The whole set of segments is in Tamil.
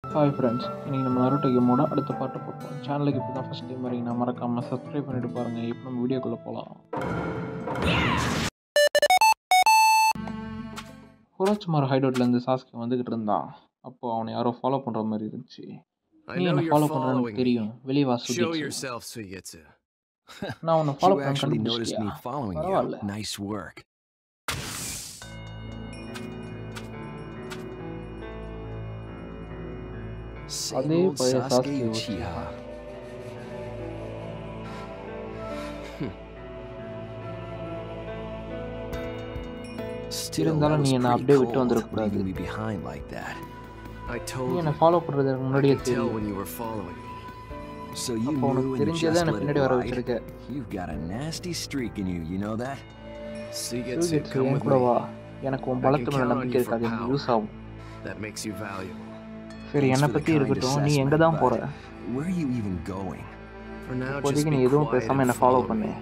ஹாய் ஃப்ரெண்ட்ஸ் இன்றைக்கி நம்ம நருட்டோ கேமோட அடுத்த பாட்டை பார்ப்போம் சேனலுக்கு இப்போ தான் ஃபஸ்ட் டைம் வரீங்கன்னா மறக்காமல் சப்ஸ்கிரைப் பண்ணிட்டு பாருங்கள் இப்போ நம்ம வீடியோக்குள்ளே போகலாம் குரோச்சுமார் ஹைடவுட்லேருந்து சாஸ்கி வந்துக்கிட்டு இருந்தான் அப்போது அவனை யாரோ ஃபாலோ பண்ணுற மாதிரி இருந்துச்சு I நீ know என்னை you're ஃபாலோ பண்ணுறேன்னு following me. தெரியும் வெளியே வா Show சுகிச்சு yourself, Suyetsu. நான் உன்னை ஃபாலோ You பண்ண actually noticed me கண்டுபிடிச்சிட்டியா following பரவாயில்ல. you. Nice work. Same அதே old பழைய Sasuke Sasuke Uchiha. Still, I இருந்தாலும் நீ was என்னை pretty அப்படியே விட்டு cold வந்திருக்கக்கூடாது. leaving me behind like that. I நீ told என்னை you. ஃபாலோ பண்ணுறது முன்னாடியே I could tell தெரியும் when you were following me. So you அப்போ knew உனக்கு and you தெரிஞ்சதை just என்னை let பின்னாடி it வர ride. வச்சிருக்க You've got a nasty streak in you, you know that? Sugetsu, சுகிச்சு come N with கூட me. வா எனக்கு உன் I can பலத்து மேலே count on நம்பிக்கை you இருக்காது for எனக்கு power. யூஸ் ஆகும் That makes you valuable. சரி Thanks என்னை for the பற்றி kind இருக்கட்டும் நீ எங்கே assessment, தான் போகிற but Where are you even going? For now, just இப்போதைக்கு நீ be எதுவும் quiet பேசாமல் and என்னை ஃபாலோ follow பண்ணு me.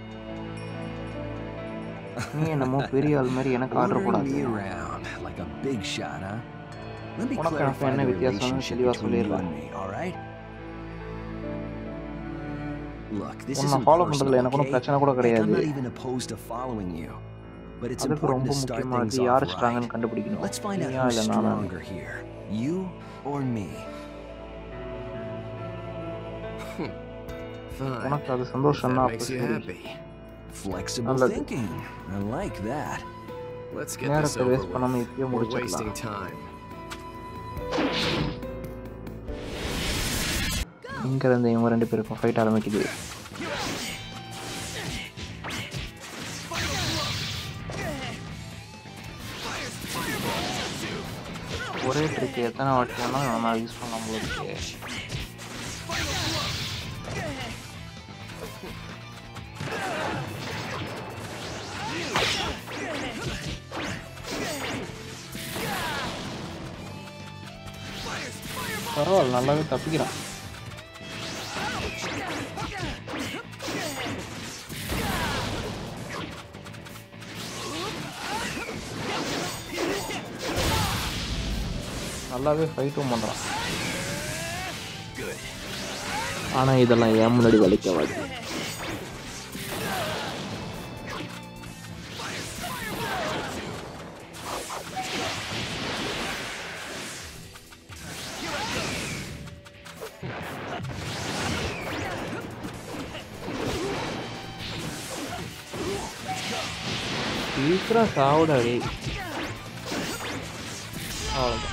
நீ என்னமோ பெரிய ஆள் மாதிரி எனக்கு ஆர்டர் Ordering போடாது me around like a big shot, huh? Let me உனக்கு எனக்கு clarify என்ன the வித்தியாசம்னு relationship தெளிவா between you சொல்லிடுறேன். and me, all right? Look, this உன்னை isn't ஃபாலோ personal, பண்ணுறதுல எனக்கு ஒன்றும் okay? பிரச்சனை கூட Like, I'm கிடையாது not even opposed to following you, but it's அதுக்கு important ரொம்ப to start things முக்கியமானது யார் off ஸ்ட்ராங்கன்னு right. கண்டுபிடிக்கணும் Let's find out நீயா who's இல்லை நானா stronger here, you or me. Fine. உனக்கு அது If சந்தோஷம்னா that அப்போ makes you சரி happy. Flexible நல்லது. thinking. I like that. Let's get this நேரத்தை over வேஸ்ட் பண்ணாமல் with. இப்பயே We're wasting முடிச்சிடலாம் time. இங்க இருந்து இவங்க ரெண்டு பேருக்கும் ஃபைட் ஆரம்பிக்குது ஒரே ட்ரிக் எத்தனை வாட்டி வேணாலும் நம்ம யூஸ் பண்ண முடியாது பரவாயில்ல நல்லாவே தப்பிக்கிறான் நல்லாவே ஃபைட்டும் பண்ணுறான் ஆனால் இதெல்லாம் ஏன் முன்னாடி வலிக்கவாது சீக்கிரம் சாவுடா டேய் அவ்வளோதான்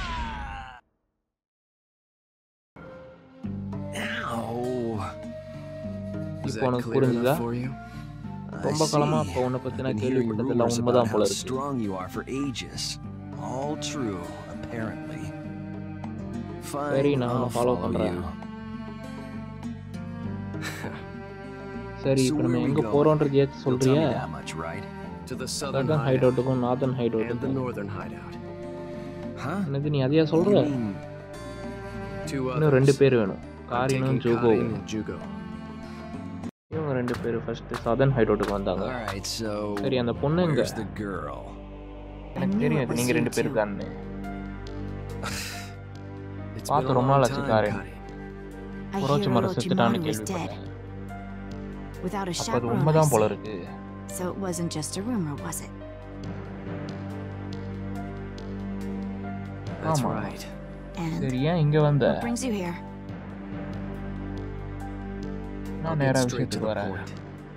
Ow. Was இப்போ that உனக்கு clear புரிஞ்சுதா enough for you? I ரொம்ப காலமா see. அப்போ உன்னை பத்தி I've நான் been hearing கேள்விப்பட்டதெல்லாம் rumors உண்மைதான் about போல how இருக்கு strong you are for ages. All true, apparently. Fine, சரி நான் I'll உன்னை ஃபாலோ follow பண்றேன் you. சரி So இப்போ where நம்ம are we எங்க going? போறோம்ன்றது ஏத்து You'll tell சொல்றியா me that much, right? To the southern Sathan hideout ஹைடவுட்டுக்கும் northern and the ஹைடவுட்டுக்கும் northern hideout. Huh? என்னது நீ அதையா சொல்ற You mean Two இன்னும் ரெண்டு others. பேர் வேணும் I'm காரினும் taking ஜூகோவும் Karin and Jugo. இவங்க ரெண்டு பேர் ஃபர்ஸ்ட் சதன் ஹைடவுட்டுக்கு வந்தாங்க All right, so சரி அந்த பொண்ணு எங்க where's the girl? எனக்கு தெரியும் இது நீங்க ரெண்டு பேர் தானே It's பார்த்து been a ரொம்ப long நாள் ஆச்சு time, காரின் Karin. I hear orochimaru செத்துட்டான்னு Orochimaru was dead. கேள்விப்பட்டேன் Without a அப்ப அது chaperone, I உண்மைதான் போல see. இருக்கு So it wasn't just a rumor, was it? That's ஆமா. right. And சரி ஏன் இங்க வந்த what brings you here? I'll நான் get நேரா straight to விஷயத்துக்கு the வரேன் point.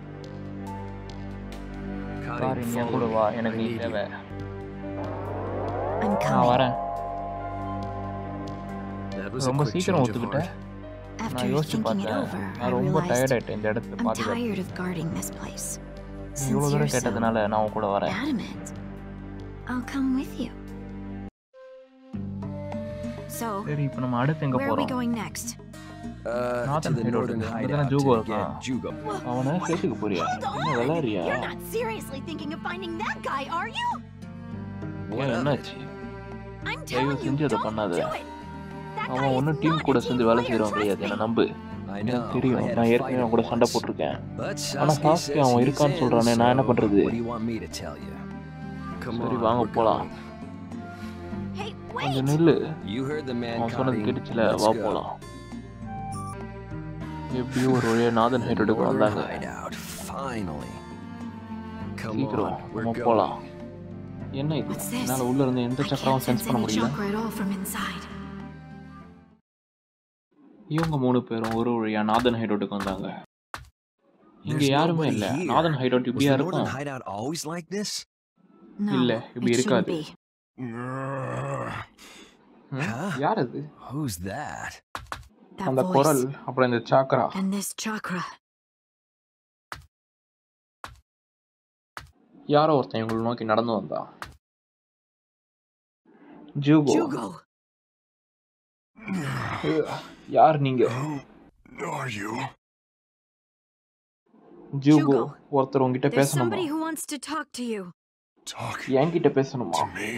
Karin, காரின் என் follow கூட me. வா I எனக்கு நீ need தேவை you. I'm நான் coming. வரேன் That was a ரொம்ப quick சீக்கிரம் change of ஒத்துக்கிட்ட heart. After நான் யோசிச்சு thinking it பார்த்தேன் over, I நான் ரொம்ப டயர்ட் realized ஆயிட்டேன் இந்த இடத்த I'm பாதுகாத்து tired of guarding this place. நீ Since இவ்வளவு you're தூரம் so கேட்டதுனால நான் உன் கூட வரேன் adamant, I'll come with you. So, சரி இப்போ நம்ம அடுத்து எங்க where are we போறோம் going next? Uh, to Northern the hideout northern இருக்கு. அங்கதானே hideout Jugo to get இருக்கான். Jugo. அவனை சேர்த்துக்க போறியா என்ன விளாடுறியா You're not seriously thinking of finding that guy, are you? What ஏன் of it? என்னாச்சு I'm தயவு telling you, செஞ்சு அதை don't பண்ணாத do it. That guy அவன் is ஒன்றும் டீம் not கூட a சேர்ந்து team வேலை player, செய்கிறவன் trust கிடையாது me. என்ன நம்பு I எனக்கு know. I தெரியும் had நான் a fight ஏற்கனவே அவன் him கூட சண்டை once. போட்டிருக்கேன் But ஆனா Sasuke சாஸ்கே says அவன் he's இருக்கான்னு in, சொல்றானே, நான் என்ன so பண்றது? What do you want me to tell you? Come சரி on, வாங்க we're போலாம் going. Hey, கொஞ்சம் wait. நில்லு You heard the man அவன் சொன்னது calling. கேட்டுச்சுல Let's வா go. போலாம் எப்படியும் ஒரு வழியா நாதன் ஹைரோடுக்கு Order வந்தாங்க hideout. Finally. Come சீக்கிரம் on, we're நம்ம going. போலாம் என்ன இது What's this? என்னால உள்ள இருந்து எந்த I சக்கரமும் can't சென்ஸ் sense பண்ண any முடியல chakra at all from inside. இவங்க மூணு பேரும் ஒரு வழியா நாதன் ஹைரோட்டுக்கு வந்தாங்க இங்க There's யாருமே nobody இல்ல here. நாதன் ஹைரோட் Was இப்படியா the northern இருக்கும் hideout always like this? No, இல்ல, இப்படி it shouldn't இருக்காது. be. ம்? Huh? யார் அது Who's that? That அந்த voice குரல் அப்புறம் இந்த சாக்கரா and this chakra. யாரோ ஒருத்தன் இவங்களை நோக்கி நடந்து வந்தான் ஜூகோ Jugo. யார் நீங்க Who are you? ஜூகோ Jugo. ஒருத்தர் உங்ககிட்ட There's பேசணுமா somebody who wants to talk to you. Talk என்கிட்ட பேசணுமா to me.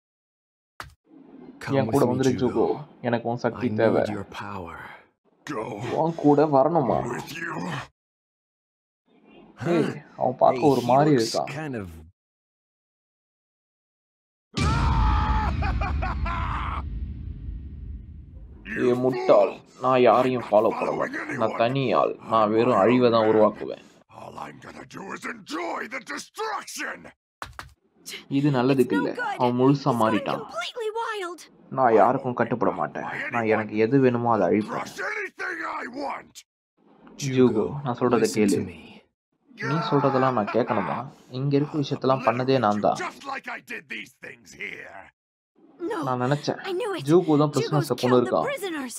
Come N with கூட me, வந்துரு ஜூகோ Jugo. எனக்கு உன் I சக்தி தேவை need your power. Go உன் கூட வரணுமா with you. ஏய் அவன் பார்க்க Hey, ஒரு he மாதிரி looks இருக்கான் kind of ஏ முட்டாள் நான் யாரையும் ஃபாலோ பண்ண மாட்டேன் நான் தனி ஆள் நான் வெறும் அழிவை தான் உருவாக்குவேன் All I'm gonna do is enjoy the destruction. இது நல்லதுக்கு No இல்ல good. அவன் முழுசா He's gone மாறிட்டான் completely wild. நான் யாருக்கும் கட்டுப்பட மாட்டேன் நான் எனக்கு எது வேணுமோ அதை அழிப்பேன் Crush anything I want. ஜூகோ நான் சொல்றத listen கேளு to me. நீ சொல்றதெல்லாம் நான் கேட்கணுமா இங்க இருக்க விஷயத்தெல்லாம் பண்ணதே நான் தான் Just like I did these things here. No, நான் நினைச்சேன் I knew it. ஜூகோ தான் Jugo's பிரிசனர்ஸ கொண்டு killed the இருக்கான் prisoners.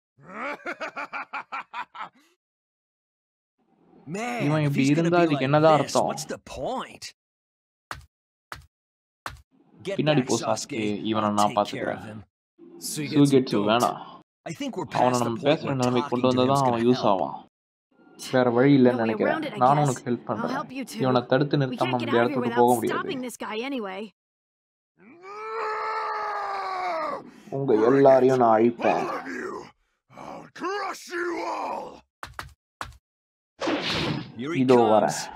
Man, இவன் if இப்படி he's gonna இருந்தா be இதுக்கு like என்னதான் this, அர்த்தம்? What's the point? Get பின்னாடி back, போ சாஸ்கே Sasuke. இவனை I'll நான் take care of பாத்துக்கிறேன் him. சூகெட்ஸு வேணாம் I think we're அவனை past the நம்ம point பேசுற where நிலைமை talking கொண்டு to வந்தா him's தான் அவன் gonna யூஸ் help. ஆவான் வேற வழி இல்லைன்னு No way நினைக்கிறேன் around it, I நானும் guess. உனக்கு ஹெல்ப் I'll பண்றேன் help you too. இவனை தடுத்து We நிறுத்தாம can't நம்ம get இந்த out of here இடத்துக்கு போக without முடியாது stopping this guy anyway. உங்க எல்லாரையும் நான் அழிப்பேன் All of you. I'll crush you all. Here he இதோ வரேன் comes.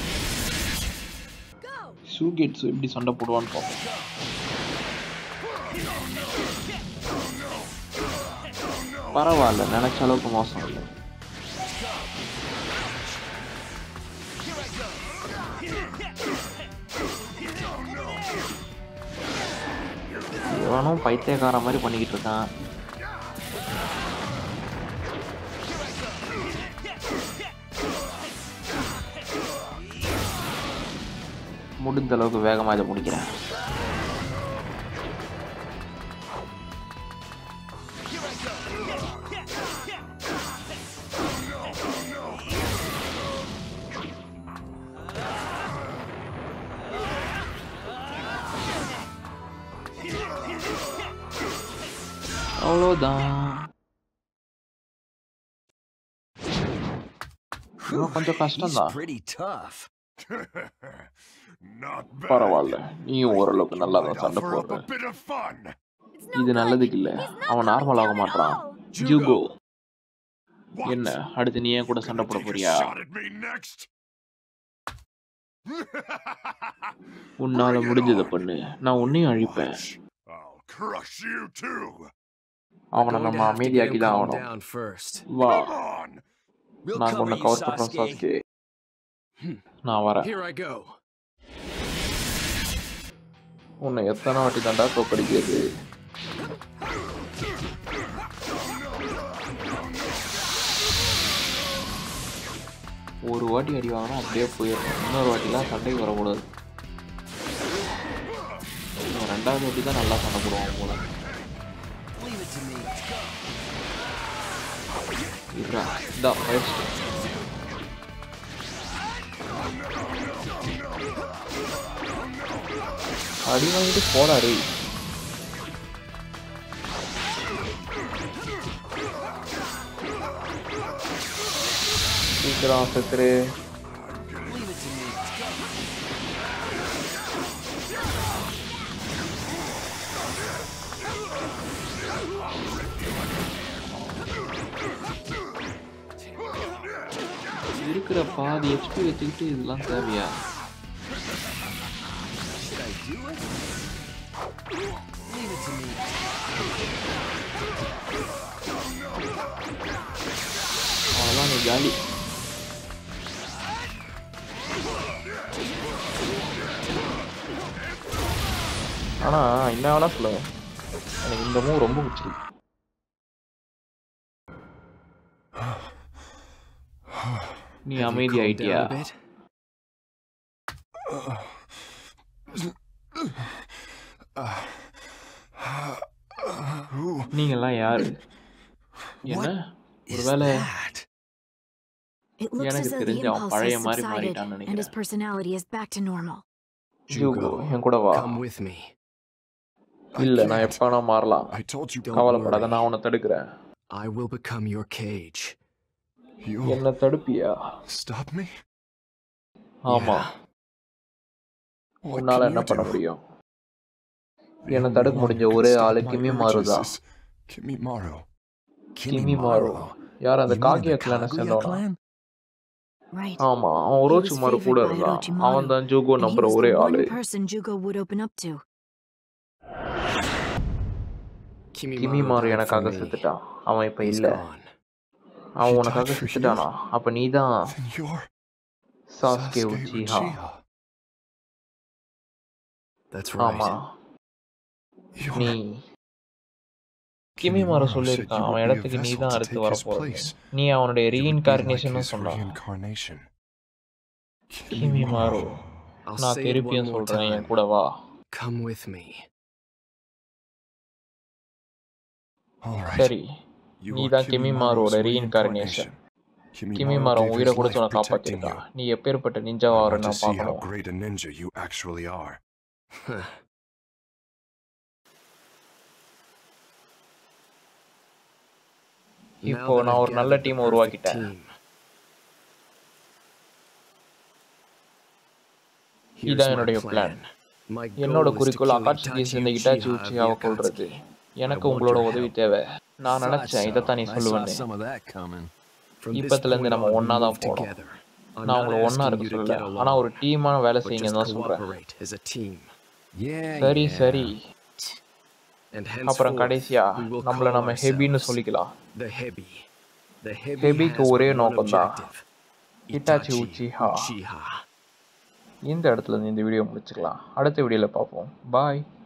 Go! சூகெட்ஸ் எப்படி சண்டை போடுவான்னு பார்ப்போம் பரவாயில்ல நினைச்ச அளவுக்கு மோசம் இல்லை இவனும் பைத்தியக்கார மாதிரி பண்ணிக்கிட்டு இருக்கான் முடிந்த அளவுக்கு வேகமாக இதை முடிக்கிறேன் அவ்வளோதான் இன்னும் கொஞ்சம் He's கஷ்டம்தான் pretty tough. Not bad. பரவாயில்ல நீயும் ஓரளவுக்கு நல்லா தான் Might சண்டை offer up போடுற a bit of fun. It's no இது good. நல்லதுக்கு இல்ல He's not அவன் coming நார்மல் ஆக down at மாட்டான் all. Jugo What? என்ன அடுத்து நீ ஏன் கூட சண்டை Gonna போட take a போறியா shot at me next? உன்னால Bring it முடிஞ்சதை on. பண்ணு நான் உன்னையும் அழிப்பேன் Watch. I'll crush you too. அவனை Going to நம்ம have to get அமைதியாக்கி him தான் calmed ஆகணும் down first. வா Come on. We'll நான் cover உன்னை you, கவர் பண்றேன் Sasuke. சாஸ்கே நான் வரேன் Here I go. உன்னை எத்தனை வாட்டி தாண்டா தோக்கடிக்கிறது ஒரு வாட்டி அடி வாங்கினா அப்படியே போயிடணும் இன்னொரு வாட்டிலாம் சண்டைக்கு வரக்கூடாது இவன் ரெண்டாவது வாட்டி தான் நல்லா சண்டை போடுவான் போல Leave it to me. இருடா இந்தா ஃபர்ஸ்ட் அடி வாங்கிட்டு போடாரு சீக்கிரம் செத்துரு Leave it to me. இருக்கிற பாதி ஹெச்பி வச்சுக்கிட்டு இதெல்லாம் தேவையா Should I do it? Leave it to me. Jolly ஆனால் என்ன வேணா சொல்லுங்க எனக்கு இந்த மூவ் ரொம்ப பிடிச்சிருக்கு நீ Have you அமைதி calmed ஆயிட்டியா down a bit? Who நீங்கெல்லாம் யாரு என்ன What is ஒருவேளை that? It looks as எனக்கு though the தெரிஞ்சு அவன் impulse பழைய has மாதிரி subsided மாறிட்டான்னு and his நினைக்கிறேன் personality is back to normal. ஜூகோ Jugo, என் கூட வா come with me. இல்ல நான் can't. எப்ப வேணா மாறலாம் I told you, Don't கவலைப்படாத worry. நான் உன்னை தடுக்கிறேன் I will become your cage. you என்ன தடுப்பியா stop me? ஆமா Yeah. What உன்னால can என்ன you பண்ண do? முடியும் The என்னை only தடுக்க one முடிஞ்ச who can ஒரே stop ஆளு my கிமிமாரு urges தான் is Kimimaru. கிமிமாரு யார் அந்த You mean in காக்கிய the கிளான Kaguya சேர்ந்தவனா clan? Right. ஆமா அவன் ஒரோச்சிமாரு favored கூட by இருந்தான் Orochimaru, அவன் தான் ஜூகோ And he நம்புற was ஒரே the ஆளு one person Jugo would open up to. Kimimaru கிமிமாரு died for எனக்காக me. செத்துட்டான் அவன் இப்ப He's இல்ல gone. அவன் He உனக்காக died for you? செத்துட்டானா அப்ப நீதான் Then you're Sasuke Sasuke Uchiha Uchiha. That's ஆமா right. நீ You're கிமிமாரு Kimimaru சொல்லியிருக்கான் said you அவன் would be a இடத்துக்கு நீ vessel தான் to அடுத்து take வர his போற place. நீ அவனுடைய You would be like reincarnation his சொன்னான் reincarnation. கிமிமாரு I'll நான் say it one திருப்பியும் more சொல்றேன் time. என் கூட வா Come with me. All right. சரி You நீ are தான் கிமிமாரோட Kimimaru's reincarnation Kimimaru Kimimaro gave உயிரை his கொடுத்து life உன்னை protecting காப்பாத்திருக்கான் you. நீ எப்பேற்பட்ட I நிஞ்சாவாரு want to நான் see how பார்க்கணும் great a ninja you actually are. இப்போ Now that நான் I've ஒரு நல்ல gathered the டீம் perfect உருவாக்கிட்டேன் team. Here's இதான் my என்னுடைய plan. பிளான் My என்னோட goal is to குறிக்கோள் kill அகாட்சுகியை Itachi சேர்ந்த இட்டாச்சி Uchiha of உச்சியாவை the கொள்றது Akatsuki. எனக்கு I want உங்களோட your உதவி help. தேவை நான் Thought நினைச்சேன் so. இதைத்தான் நீ I saw சொல்லுவேன்னு some of that coming. From this இப்பத்துல இருந்து point நம்ம on, we ஒண்ணா தான் move போறோம் together. I'm நான் not உங்களை ஒண்ணா asking இருக்க you to சொல்லல get ஆனா along, ஒரு டீமா வேலை but செய்யுங்க just தான் சொல்றேன் cooperate as a team. Yeah, சரி yeah. சரி And அப்புறம் henceforth, கடைசியா we will நம்மள call நம்ம ஹெபின்னு ourselves சொல்லிக்கலாம் the Hebi. The Hebi ஹெபிக்கு has ஒரே but one நோக்கம்தான் objective. Itachi Itachi Uchiha Uchiha. இந்த இடத்துல இருந்து இந்த வீடியோ முடிச்சுக்கலாம் அடுத்த வீடியோல பார்ப்போம் பாய்